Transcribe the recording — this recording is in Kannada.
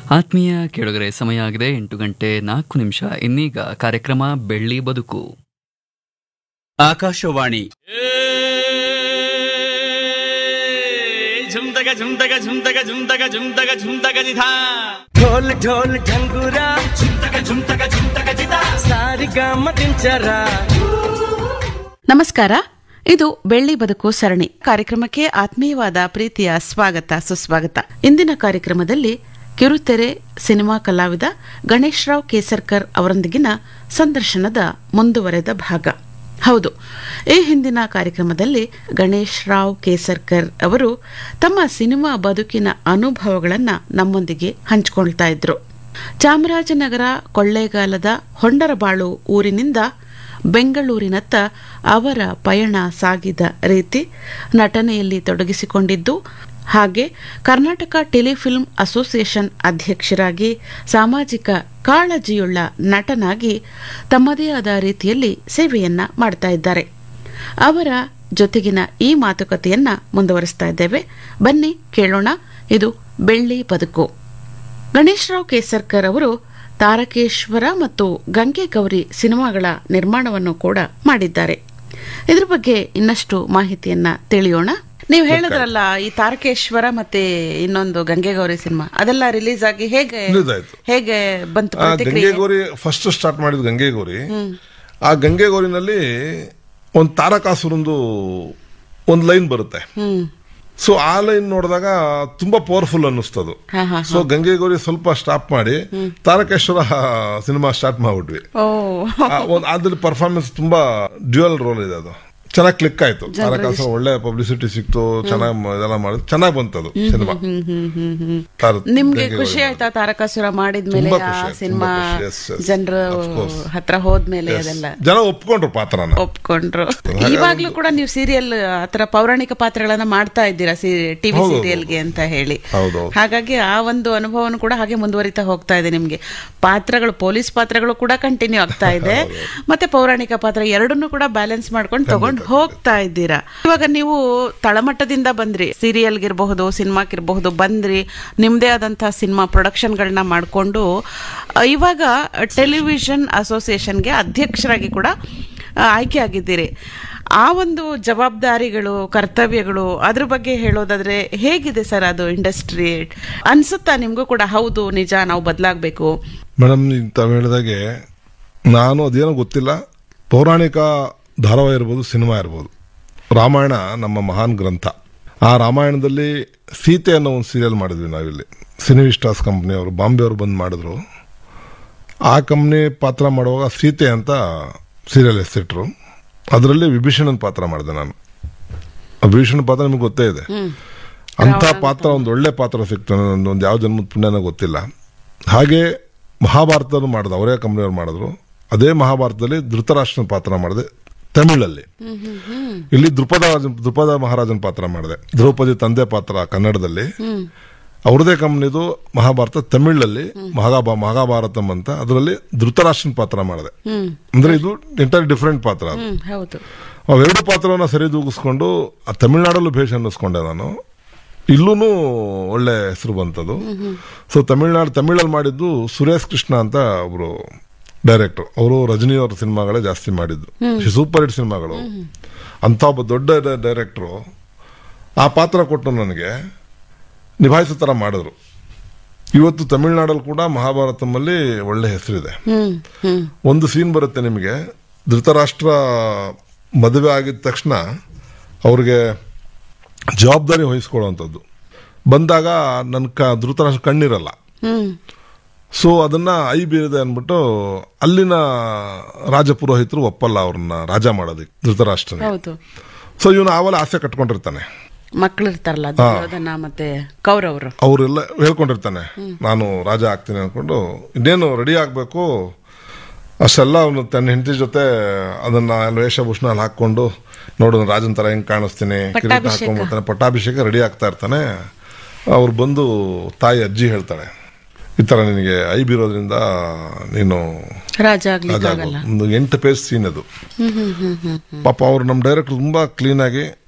ಆತ್ಮೀಯ ಕೇಳುಗರೆ ಸಮಯ ಆಗಿದೆ ಎಂಟು ಗಂಟೆ ನಾಲ್ಕು ನಿಮಿಷ ಇನ್ನೀಗ ಕಾರ್ಯಕ್ರಮ ಬೆಳ್ಳಿ ಬದುಕು ಆಕಾಶವಾಣಿ झुमतक झुमतक झुमतक झुमतक झुमतक झुमतक जिथा ढोल ढोल ढंगुरा झुमतक झुमतक झुमतक जिथा ಸಾರಿಗಮ ದಿಂಚರ ನಮಸ್ಕಾರ ಇದು ಬೆಳ್ಳಿ ಬದುಕು ಸರಣಿ ಕಾರ್ಯಕ್ರಮಕ್ಕೆ ಆತ್ಮೀಯವಾದ ಪ್ರೀತಿಯ ಸ್ವಾಗತ ಸುಸ್ವಾಗತ ಇಂದಿನ ಕಾರ್ಯಕ್ರಮದಲ್ಲಿ ಕಿರುತೆರೆ ಸಿನಿಮಾ ಕಲಾವಿದ ಗಣೇಶ್ ರಾವ್ ಕೇಸರ್ಕರ್ ಅವರೊಂದಿಗಿನ ಸಂದರ್ಶನದ ಮುಂದುವರೆದ ಭಾಗ ಹೌದು ಈ ಹಿಂದಿನ ಕಾರ್ಯಕ್ರಮದಲ್ಲಿ ಗಣೇಶ್ ರಾವ್ ಕೇಸರ್ಕರ್ ಅವರು ತಮ್ಮ ಸಿನಿಮಾ ಬದುಕಿನ ಅನುಭವಗಳನ್ನು ನಮ್ಮೊಂದಿಗೆ ಹಂಚಿಕೊಳ್ತಾ ಇದ್ರು ಚಾಮರಾಜನಗರ ಕೊಳ್ಳೇಗಾಲದ ಹೊಂಡರಬಾಳು ಊರಿನಿಂದ ಬೆಂಗಳೂರಿನತ್ತ ಅವರ ಪಯಣ ಸಾಗಿದ ರೀತಿ ನಟನೆಯಲ್ಲಿ ತೊಡಗಿಸಿಕೊಂಡಿದ್ದು ಹಾಗೆ ಕರ್ನಾಟಕ ಟೆಲಿಫಿಲ್ಮ್ ಅಸೋಸಿಯೇಷನ್ ಅಧ್ಯಕ್ಷರಾಗಿ ಸಾಮಾಜಿಕ ಕಾಳಜಿಯುಳ್ಳ ನಟನಾಗಿ ತಮ್ಮದೇ ಆದ ರೀತಿಯಲ್ಲಿ ಸೇವೆಯನ್ನ ಮಾಡ್ತಾ ಇದ್ದಾರೆ ಅವರ ಜೊತೆಗಿನ ಈ ಮಾತುಕತೆಯನ್ನ ಮುಂದುವರಿಸ್ತಾ ಇದ್ದೇವೆ ಬನ್ನಿ ಕೇಳೋಣ ಇದು ಬೆಳ್ಳಿ ಬದುಕು ಗಣೇಶ್ ರಾವ್ ಕೇಸರ್ಕರ್ ಅವರು ತಾರಕೇಶ್ವರ ಮತ್ತು ಗಂಗೆ ಗೌರಿ ಸಿನಿಮಾಗಳ ನಿರ್ಮಾಣವನ್ನು ಕೂಡ ಮಾಡಿದ್ದಾರೆ ಇದ್ರ ಬಗ್ಗೆ ಇನ್ನಷ್ಟು ಮಾಹಿತಿಯನ್ನ ತಿಳಿಯೋಣ ನೀವು ಹೇಳಿದ್ರಲ್ಲ ಈ ತಾರಕೇಶ್ವರ ಮತ್ತೆ ಇನ್ನೊಂದು ಗಂಗೆ ಗೌರಿ ಸಿನಿಮಾ ಅದೆಲ್ಲ ರಿಲೀಸ್ ಆಗಿ ಹೇಗೆ Release ಆಯ್ತು. ಹೇಗೆ ಬಂತು ಆ ಪ್ರತಿಕ್ರಿಯೆ ಗಂಗೆಗೌರಿ ಫಸ್ಟ್ ಸ್ಟಾರ್ಟ್ ಮಾಡಿದ ಗಂಗೆಗೌರಿ ಆ ಗಂಗೆಗೌರಿನಲ್ಲಿ ಒಂದು ತಾರಕಾಸುರಂದು ಒಂದು ಲೈನ್ ಬರುತ್ತೆ ಹ್ಮ್ ಸೊ ಆ ಲೈನ್ ನೋಡಿದಾಗ ತುಂಬಾ ಪವರ್ಫುಲ್ ಅನ್ನಿಸ್ತದು ಹಾ, ಹಾ, ಸೊ ಗಂಗೆಗೌರಿ ಸ್ವಲ್ಪ ಸ್ಟಾಪ್ ಮಾಡಿ ತಾರಕೇಶ್ವರ ಸಿನಿಮಾ ಸ್ಟಾರ್ಟ್ ಮಾಡ್ಬಿಟ್ವಿ ಓ ಆ ಒಂದ್- ಅದ್ರಲ್ಲಿ ಪರ್ಫಾರ್ಮೆನ್ಸ್ ತುಂಬಾ ಡ್ಯುಯಲ್ ರೋಲ್ ಇದೆ ಅದು ಚೆನ್ನಾಗಿ ಕ್ಲಿಕ್ ಆಯ್ತು ತಾರಕಾಸುರ ಒಳ್ಳೆ ಪಬ್ಲಿಸಿಟಿ ಸಿಕ್ತು ಚೆನ್ನಾಗಿ ಇದೆಲ್ಲ ಮಾಡಿದ್ ಚೆನ್ನಾಗಿ ಬಂತದು ಸಿನಿಮಾ ತಾರ- ನಿಮ್ಗೆ ಗಂಗೆಗೌರಿ ಖುಷಿ ಆಯ್ತಾ ತಾರಕಾಸುರ ಮಾಡಿದ್ಮೇಲೆ ತುಂಬಾ ಆ ಖುಷಿ ಆಯ್ತು, ಸಿನಿಮಾ ತುಂಬಾ ಖುಷಿ, yes, yes. ಜನರ Of course. ಹತ್ರ ಹೋದ್ಮೇಲೆ Yes. ಅದೆಲ್ಲ ಜನ ಒಪ್ಕೊಂಡ್ರು ಪಾತ್ರನ ಒಪ್ಕೊಂಡ್ರು ಹಾಗಾಗಿ ಇವಾಗ್ಲೂ ಕೂಡ ನೀವು ಸೀರಿಯಲ್ ಆತರ ಪೌರಾಣಿಕ ಪಾತ್ರಗಳನ್ನ ಮಾಡ್ತಾ ಇದ್ದೀರಾ ಟಿವಿ ಹೌದು, ಸೀರಿಯಲ್ಗೆ ಅಂತ ಹೇಳಿ ಹೌದೌದು. ಹಾಗಾಗಿ ಆ ಒಂದು ಅನುಭವನು ಕೂಡ ಹಾಗೆ ಮುಂದುವರಿತಾ ಹೋಗ್ತಾ ಇದೆ ನಿಮ್ಗೆ ಪಾತ್ರಗಳು ಪೊಲೀಸ್ ಪಾತ್ರಗಳು ಕೂಡ ಕಂಟಿನ್ಯೂ ಆಗ್ತಾ ಇದೆ ಮತ್ತೆ ಪೌರಾಣಿಕ ಪಾತ್ರ ಎರಡನ್ನೂ ಕೂಡ ಬ್ಯಾಲೆನ್ಸ್ ಮಾಡ್ಕೊಂಡು ತಗೊಂಡು ಹೋಗ್ತಾ ಇದ್ದೀರಾ ಇವಾಗ ನೀವು ತಳಮಟ್ಟದಿಂದ ಬಂದ್ರಿ ಸೀರಿಯಲ್ಗಿರಬಹುದು ಸಿನಿಮಾಕ್ಕಿರಬಹುದು ಬಂದ್ರಿ ನಿಮ್ದೇ ಆದಂತಹ ಸಿನಿಮಾ ಪ್ರೊಡಕ್ಷನ್ಗಳನ್ನ ಮಾಡಿಕೊಂಡು ಇವಾಗ ಟೆಲಿವಿಷನ್ ಅಸೋಸಿಯೇಷನ್ಗೆ ಅಧ್ಯಕ್ಷರಾಗಿ ಕೂಡ ಆ, ಆಯ್ಕೆ ಆಗಿದ್ದೀರಿ ಆ ಒಂದು ಜವಾಬ್ದಾರಿಗಳು ಕರ್ತವ್ಯಗಳು ಅದ್ರ ಬಗ್ಗೆ ಹೇಳೋದಾದ್ರೆ ಹೇಗಿದೆ ಸರ್ ಅದು ಇಂಡಸ್ಟ್ರಿ ಅನ್ಸುತ್ತಾ ನಿಮ್ಗೂ ಕೂಡ ಹೌದು ನಿಜ ನಾವು ಬದಲಾಗಬೇಕು ಮೇಡಮ್ ತಾವು ಹೇಳಿದಾಗೆ ನಾನು ಅದೇನೋ ಗೊತ್ತಿಲ್ಲ ಪೌರಾಣಿಕ ಧಾರಾವಾಹಿ ಇರ್ಬೋದು ಸಿನಿಮಾ ಇರ್ಬೋದು ರಾಮಾಯಣ ನಮ್ಮ ಮಹಾನ್ ಗ್ರಂಥ ಆ ರಾಮಾಯಣದಲ್ಲಿ ಸೀತೆ ಅನ್ನೋ ಒಂದು ಸೀರಿಯಲ್ ಮಾಡಿದ್ವಿ ನಾವಿಲ್ಲಿ ಸಿನಿವಿಸ್ಟಾಸ್ ಕಂಪ್ನಿ ಅವರು ಬಾಂಬೆ ಅವರು ಬಂದು ಮಾಡಿದ್ರು ಆ ಕಂಪ್ನಿ ಪಾತ್ರ ಮಾಡುವಾಗ ಸೀತೆ ಅಂತ ಸೀರಿಯಲ್ ಹೆಸರಿಟ್ರು ಅದರಲ್ಲಿ ವಿಭೀಷಣನ್ ಪಾತ್ರ ಮಾಡಿದೆ ನಾನು ಆ ವಿಭೀಷಣ ಪಾತ್ರ ನಿಮ್ಗೆ ಗೊತ್ತೇ ಇದೆ ಅಂತ ಪಾತ್ರ ಒಂದು ಒಳ್ಳೆ ಪಾತ್ರ ಸಿಕ್ತು ನನಗೆ ಒಂದು ಯಾವ ಜನ್ಮದ ಪುಣ್ಯನ ಗೊತ್ತಿಲ್ಲ ಹಾಗೆ ಮಹಾಭಾರತದ ಮಾಡಿದ ಅವರೇ ಕಂಪ್ನಿಯವ್ರು ಮಾಡಿದ್ರು ಅದೇ ಮಹಾಭಾರತದಲ್ಲಿ ಧೃತರಾಷ್ಟ್ರನ ಪಾತ್ರ ಮಾಡಿದೆ ತಮಿಳಲ್ಲಿ ಇಲ್ಲಿ ದ್ರುಪದ ದ್ರುಪದ ಮಹಾರಾಜನ ಪಾತ್ರ ಮಾಡಿದೆ ದ್ರೌಪದಿ ತಂದೆ ಪಾತ್ರ ಕನ್ನಡದಲ್ಲಿ ಅವ್ರದೇ ಕಂಪ್ನಿದು ಮಹಾಭಾರತ ತಮಿಳಲ್ಲಿ ಮಹಾಭಾ ಮಹಾಭಾರತಂ ಅಂತ ಅದರಲ್ಲಿ ಧೃತರಾಷ್ಟ್ರನ ಪಾತ್ರ ಮಾಡಿದೆ ಅಂದ್ರೆ ಇದು ಎಂಟರ್ ಡಿಫ್ರೆಂಟ್ ಪಾತ್ರ ಅದು ಹ್ಮ್ ಹೌದು ಅವೆರಡು ಪಾತ್ರವನ್ನ ಸರಿದೂಗಿಸ್ಕೊಂಡು ಆ ತಮಿಳ್ನಾಡಲ್ಲೂ ಭೇಷ ಅನ್ನಿಸ್ಕೊಂಡೆ ನಾನು ಇಲ್ಲೂ ಒಳ್ಳೆ ಹೆಸರು ಬಂತದು ಸೊ ತಮಿಳ್ನಾಡು ತಮಿಳಲ್ಲಿ ಮಾಡಿದ್ದು ಸುರೇಶ್ ಕೃಷ್ಣ ಅಂತ ಒಬ್ರು ಡೈರೆಕ್ಟರ್ ಅವರು ರಜನಿ ಅವ್ರ ಸಿನಿಮಾಗಳೇ ಜಾಸ್ತಿ ಮಾಡಿದ್ದು ಸೂಪರ್ ಹಿಟ್ ಸಿನಿಮಾಗಳು ಅಂತ ಒಬ್ಬ ದೊಡ್ಡ ಡೈರೆಕ್ಟ್ರು ಆ ಪಾತ್ರ ಕೊಟ್ಟು ನನಗೆ ನಿಭಾಯಿಸೋ ಥರ ಮಾಡಿದ್ರು ಇವತ್ತು ತಮಿಳ್ನಾಡಲ್ಲಿ ಕೂಡ ಮಹಾಭಾರತಮಲ್ಲಿ ಒಳ್ಳೆ ಹೆಸರಿದೆ ಹ್ಮ್ ಹ್ಮ್ ಒಂದು ಸೀನ್ ಬರುತ್ತೆ ನಿಮಗೆ ಧೃತರಾಷ್ಟ್ರ ಮದುವೆ ಆಗಿದ ತಕ್ಷಣ ಅವ್ರಿಗೆ ಜವಾಬ್ದಾರಿ ವಹಿಸ್ಕೊಳ್ಳುವಂಥದ್ದು ಬಂದಾಗ ನನ್ನ ಕ ಧೃತರಾಷ್ಟ್ರ ಕಣ್ಣಿರಲ್ಲ ಹ್ಮ್ ಸೊ ಅದನ್ನ ಐ ಬೀರಿದೆ ಅಂದ್ಬಿಟ್ಟು ಅಲ್ಲಿನ ರಾಜಪುರೋಹಿತರು ಒಪ್ಪಲ್ಲ ಅವ್ರನ್ನ ರಾಜ ಮಾಡೋದಕ್ಕೆ ಧೃತರಾಷ್ಟ್ರನಿಗೆ ಹೌದು ಸೊ ಇವನು ಆವಲ್ಲ ಆಸೆ ಕಟ್ಕೊಂಡಿರ್ತಾನೆ ಮಕ್ಕಳು ಇರ್ತಾರಲ್ಲ ದುರ್ಯೋಧನ ಮತ್ತೆ ಕೌರವರು ಅವರೆಲ್ಲ ಹೇಳ್ಕೊಂಡಿರ್ತಾನೆ ನಾನು ರಾಜ ಆಗ್ತೀನಿ ಅನ್ಕೊಂಡು ಇನ್ನೇನು ರೆಡಿ ಆಗಬೇಕು ಅಷ್ಟೆಲ್ಲ ಅವನು ತನ್ನ ಹೆಂಡತಿ ಜೊತೆ ಅದನ್ನ ಎಲ್ಲ ವೇಷಭೂಷಣ ಅಲ್ಲಿ ಹಾಕೊಂಡು ನೋಡು ನಾನು ರಾಜನ್ ತರ ಹೆಂಗ್ ಕಾಣಿಸ್ತೀನಿ ಕಿರೀಟ ಪಟ್ಟಾಭಿಷೇಕ. ಹಾಕೊಂಡ್ಬರ್ತಾನೆ ಪಟ್ಟಾಭಿಷೇಕ ರೆಡಿ ಆಗ್ತಾ ಇರ್ತಾನೆ ಅವ್ರು ಬಂದು ತಾಯಿ ಅಜ್ಜಿ ಹೇಳ್ತಾಳೆ ಈ ತರ ನಿನಗೆ ಐ ಬೀರೋದ್ರಿಂದ ನೀನು ರಾಜ ರಾಜ ಆಗ್ಲಿಕ್ಕೆ ಆಗು. ಆಗಲ್ಲ ಒಂದು ಎಂಟು ಪೇಜ್ ಸೀನ್ ಅದು ಪಾಪ ಅವ್ರು ನಮ್ಮ ಡೈರೆಕ್ಟರ್ ತುಂಬಾ ಕ್ಲೀನ್ ಆಗಿ